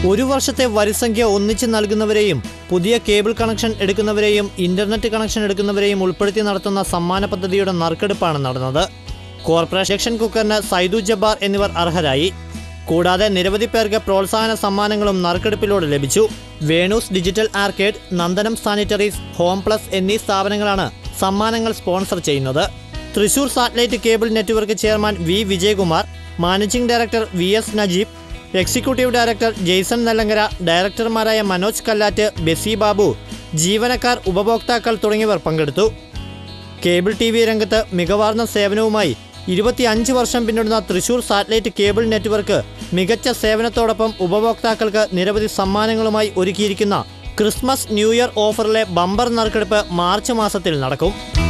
ഒരു വർഷത്തെ വരിസംഖ്യ ഒന്നിച്ച് നൽകുന്നവരെയും പുതിയ കേബിൾ കണക്ഷൻ എടുക്കുന്നവരെയും ഇന്റർനെറ്റ് കണക്ഷൻ എടുക്കുന്നവരെയും ഉൾപ്പെടുത്തി നടത്തുന്ന സമ്മാന പദ്ധതിയുടെ നറുക്കെടുപ്പാണ് നടന്നത് കോർപ്പറേഷൻ കുക്കറിന് സൈദു ജബ്ബാർ എന്നിവർ അർഹരായി കൂടാതെ നിരവധി പേർക്ക് പ്രോത്സാഹന സമ്മാനങ്ങളും നറുക്കെടുപ്പിലൂടെ ലഭിച്ചു Venu's digital arcade Nandanam sanitaries home plus എന്നീ സ്ഥാപനങ്ങളാണ് സമ്മാനങ്ങൾ സ്പോൺസർ ചെയ്യുന്നത് Thrissur satellite cable network chairman V Vijayakumar managing director V S Najeeb executive director Jaison Nellankara ഡയറക്ടർമാരായ മനോജ് കല്ലാറ്റ് ബെസി ബാബു ജീവനക്കാർ ഉപഭോക്താക്കൾ തുടങ്ങിയവർ പങ്കെടുത്തു കേബിൾ ടി വി രംഗത്ത് മികവാർന്ന സേവനവുമായി ഇരുപത്തിയഞ്ച് വർഷം പിന്നിടുന്ന തൃശൂർ സാറ്റലൈറ്റ് കേബിൾ നെറ്റ്വർക്ക് മികച്ച സേവനത്തോടൊപ്പം ഉപഭോക്താക്കൾക്ക് നിരവധി സമ്മാനങ്ങളുമായി ഒരുക്കിയിരിക്കുന്ന ക്രിസ്മസ് ന്യൂ ഇയർ ഓഫറിലെ ബമ്പർ നറുക്കെടുപ്പ് മാർച്ച് മാസത്തിൽ നടക്കും